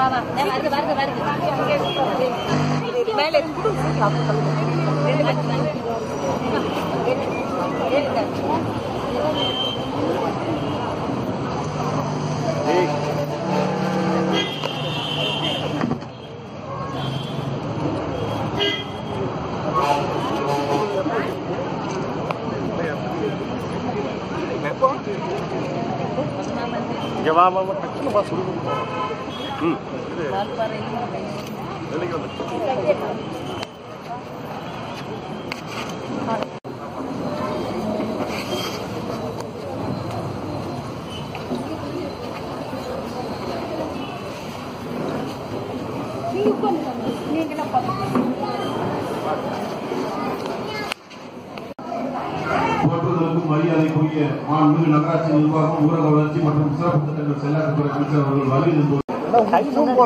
வா வா நான் வருது வருது வருது மேலே இங்க வா வா வா டக்குனு வா சொல்லு ம் வேலைக்கு வந்து போற்றுவதற்கும் மரியாதைக்குரிய மாண்புமிகு நகராட்சி நிர்வாகம் ஊரக வளர்ச்சி மற்றும் சிறப்பு திட்டங்கள் செயலாக்கத்துறை அமைச்சர் அவர்கள் வருகை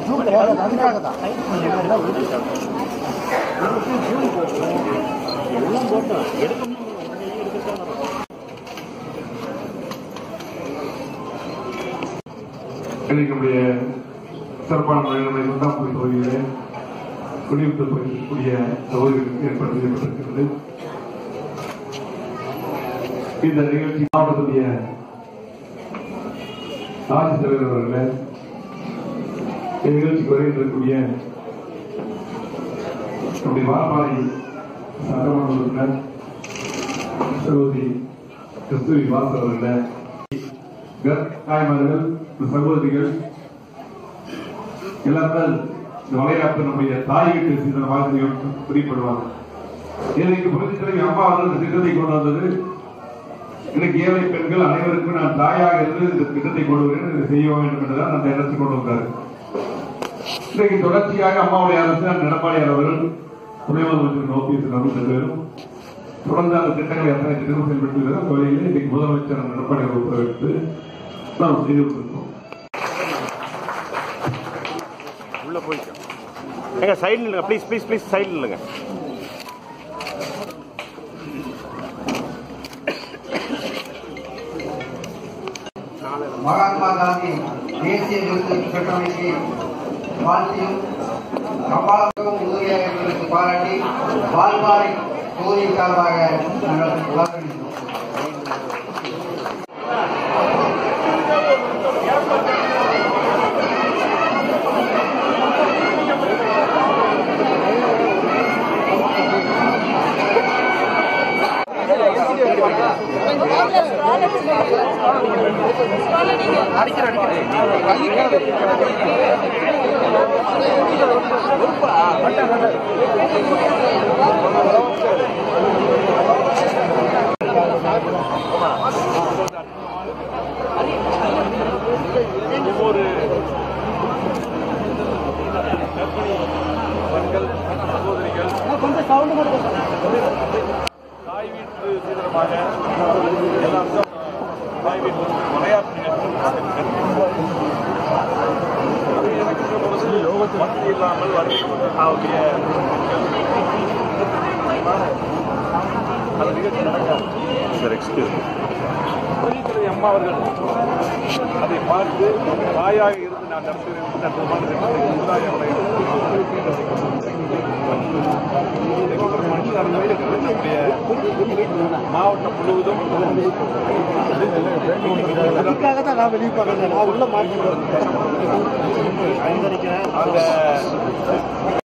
நம்முடைய சிறப்பான முறையில் இரண்டாம் பகுதியிலே குடியிருப்பு பகுதிக்கூடிய சகோதரிகளுக்கு ஏற்பாடு செய்யப்பட்டிருக்கிறது இந்த நிகழ்ச்சி மாவட்டத்துடைய ஆட்சித்தலைவர் அவர்களே இந்த நிகழ்ச்சிக்கு வருகின்றக்கூடிய நம்முடைய வாரப்பாறை சட்டமன்ற உறுப்பினர் சகோதரி கிறிஸ்துவி வாசல் அவர்களே கர்- தாய்மார்கள் சகோதரிகள் எல்லாருமே இந்த வளையாட்டு நம்முடைய தாய் வீட்டு சிந்தனை வாழ்க்கையை குறிப்பிடுவாங்க இன்னைக்கு புரட்சி தலைவி அம்மா வந்து இந்த திட்டத்தை கொண்டு வந்தது இன்னைக்கு ஏழை பெண்கள் அனைவருக்கும் நான் தாயாக இருந்து இந்த திட்டத்தை கொண்டு வருகிறேன் இதை செய்ய வேண்டும் என்றுதான் அந்த எண்ணத்தை கொண்டு வந்தார் இன்றைக்கு தொடர்ச்சியாக அம்மாவுடைய அரசு அந்த எடப்பாடியார் அவர்கள் துணை முதலமைச்சர் ஓபிஎஸ் அவர்கள் ரெண்டு பேரும் தொடர்ந்து அந்த திட்டங்களை எத்தனை திட்டங்கள் செயல்பட்டு வருகிற அந்த வழியிலே இன்னைக்கு முதலமைச்சர் அந்த எடப்பாடியார் உத்தரவிட்டு நாம் செய்து கொண்டிருக்கோம் உள்ள போயிட்டோம் ஏங்க சைடு இல்லைங்க ப்ளீஸ் ப்ளீஸ் ப்ளீஸ் சைடு இல்லைங்க மகாத்மா காந்தி தேசிய விருது பெற்றமைக்கு வாழ்த்தியும் கபாலகம் உதவியாக இருப்பதற்கு பாராட்டி வால்பாறை தொகுதி சார்பாக நாங்கள் வாக்களித்தோம் ஒவ்வொரு பெண்கள் சகோதரிகள் தாய் வீட்டு சீதனமாக எல்லாம் தாய் வீட்டு விளையாட்டு வசதி இல்லாமல் வருகிற அந்த நிகழ்ச்சி நடக்காது சார் எக்ஸ்கியூஸ் புரட்சித்தலைவி அம்மா அவர்கள் அதை பார்த்து தாயாக இருந்து நான் நடத்துகிறேன் என்று அற்புதமான திட்டத்தை சமுதாய நம்முடைய மாவட்டம் முழுவதும் நான் உள்ள மாட்டி அந்த